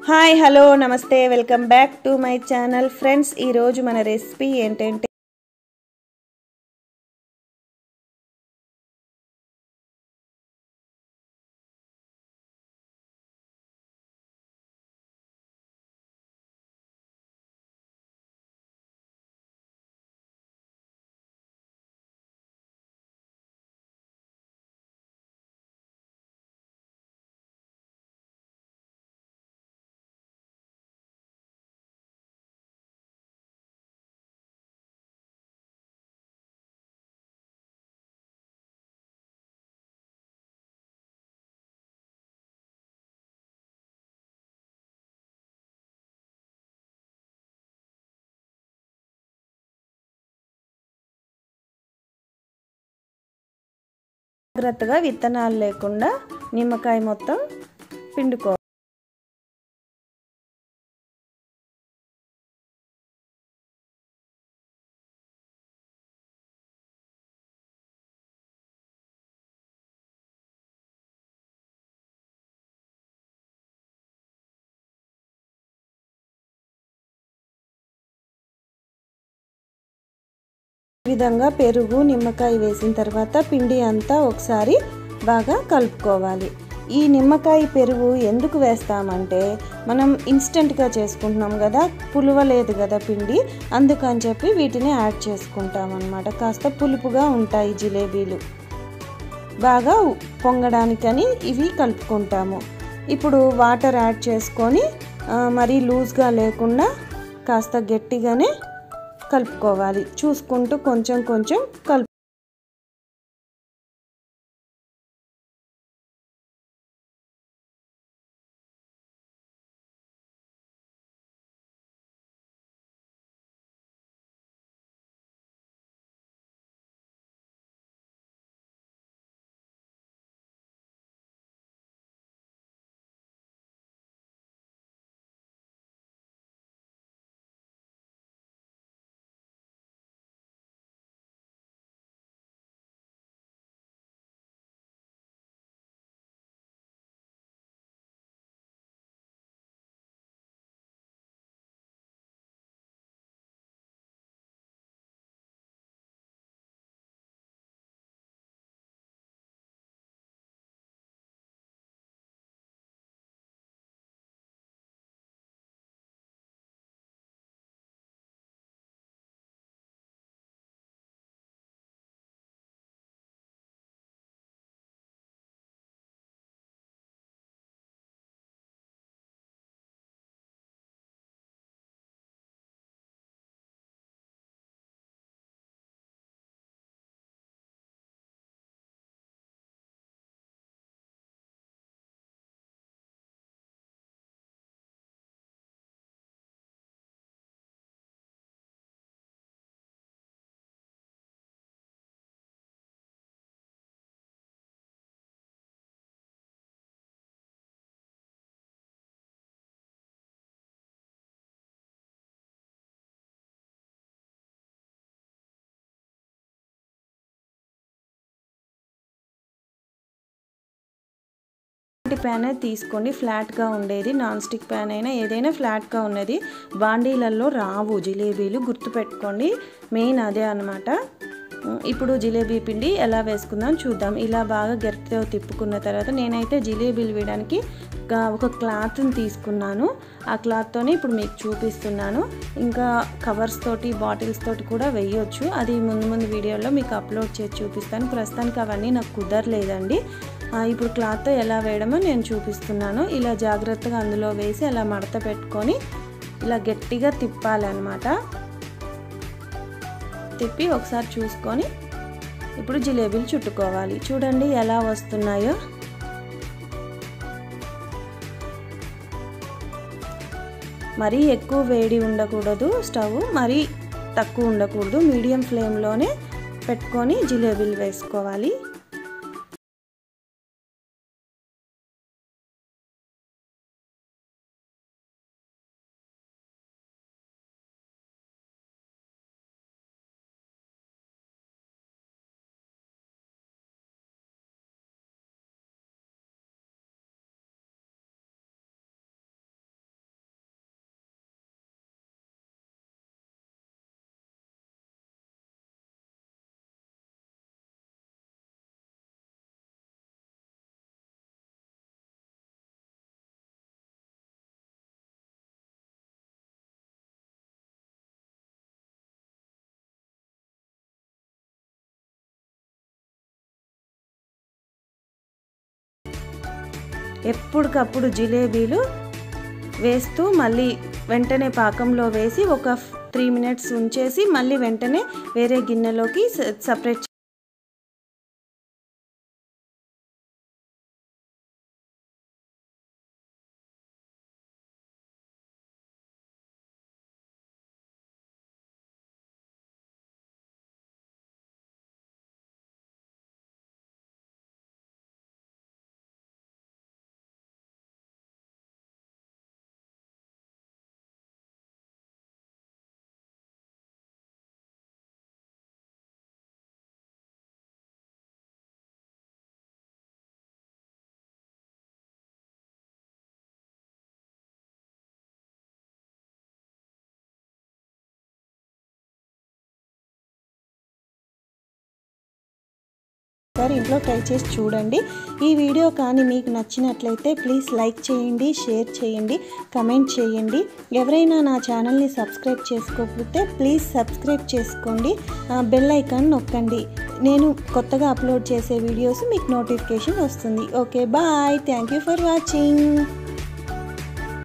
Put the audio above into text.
hi hello నమస్తే welcome back to my channel friends ఈరోజు మన రెసిపీ ఏంటంటే జాగ్రత్తగా విత్తనాలు లేకుండా నిమ్మకాయ మొత్తం పిండుకో ఈ విధంగా పెరుగు నిమ్మకాయ వేసిన తర్వాత పిండి అంతా ఒకసారి బాగా కలుపుకోవాలి ఈ నిమ్మకాయ పెరుగు ఎందుకు వేస్తామంటే మనం ఇన్స్టెంట్గా చేసుకుంటున్నాం కదా పులువలేదు కదా పిండి అందుకని చెప్పి వీటిని యాడ్ చేసుకుంటాం అనమాట కాస్త పులుపుగా ఉంటాయి జిలేబీలు బాగా పొంగడానికని ఇవి కలుపుకుంటాము ఇప్పుడు వాటర్ యాడ్ చేసుకొని మరీ లూజ్గా లేకుండా కాస్త గట్టిగానే కలుపుకోవాలి చూసుకుంటూ కొంచెం కొంచెం కలుపు ప్యాన్ తీసుకోండి ఫ్లాట్గా ఉండేది నాన్ స్టిక్ ప్యాన్ అయినా ఏదైనా ఫ్లాట్గా ఉన్నది బాండీలలో రావు జిలేబీలు గుర్తుపెట్టుకోండి మెయిన్ అదే అనమాట ఇప్పుడు జిలేబీ పిండి ఎలా వేసుకుందాం చూద్దాం ఇలా బాగా గరిటెతో తిప్పుకున్న తర్వాత నేనైతే జిలేబీలు వేయడానికి ఒక క్లాత్ని తీసుకున్నాను ఆ క్లాత్తోనే ఇప్పుడు మీకు చూపిస్తున్నాను ఇంకా కవర్స్ తోటి బాటిల్స్ తోటి కూడా వేయొచ్చు అది ముందు ముందు వీడియోలో మీకు అప్లోడ్ చేసి చూపిస్తాను ప్రస్తుతానికి అవన్నీ నాకు కుదరలేదండి ఇప్పుడు క్లాత్తో ఎలా వేయడమో నేను చూపిస్తున్నాను ఇలా జాగ్రత్తగా అందులో వేసి అలా మడత పెట్టుకొని ఇలా గట్టిగా తిప్పాలన్నమాట తిప్పి ఒకసారి చూసుకొని ఇప్పుడు జిలేబీలు చుట్టుకోవాలి చూడండి ఎలా వస్తున్నాయో మరీ ఎక్కువ వేడి ఉండకూడదు స్టవ్ మరీ తక్కువ ఉండకూడదు మీడియం ఫ్లేమ్లోనే పెట్టుకొని జిలేబీలు వేసుకోవాలి ఎప్పటికప్పుడు జిలేబీలు వేస్తూ మళ్ళీ వెంటనే పాకంలో వేసి ఒక త్రీ మినిట్స్ ఉంచేసి మళ్ళీ వెంటనే వేరే గిన్నెలోకి సపరేట్ ఒకసారి ఇంట్లో ట్రై చేసి చూడండి ఈ వీడియో కానీ మీకు నచ్చినట్లయితే ప్లీజ్ లైక్ చేయండి షేర్ చేయండి కమెంట్ చేయండి ఎవరైనా నా ఛానల్ని సబ్స్క్రైబ్ చేసుకోకపోతే ప్లీజ్ సబ్స్క్రైబ్ చేసుకోండి బెల్ ఐకాన్ నొక్కండి నేను కొత్తగా అప్లోడ్ చేసే వీడియోస్ మీకు నోటిఫికేషన్ వస్తుంది okay bye thank you for watching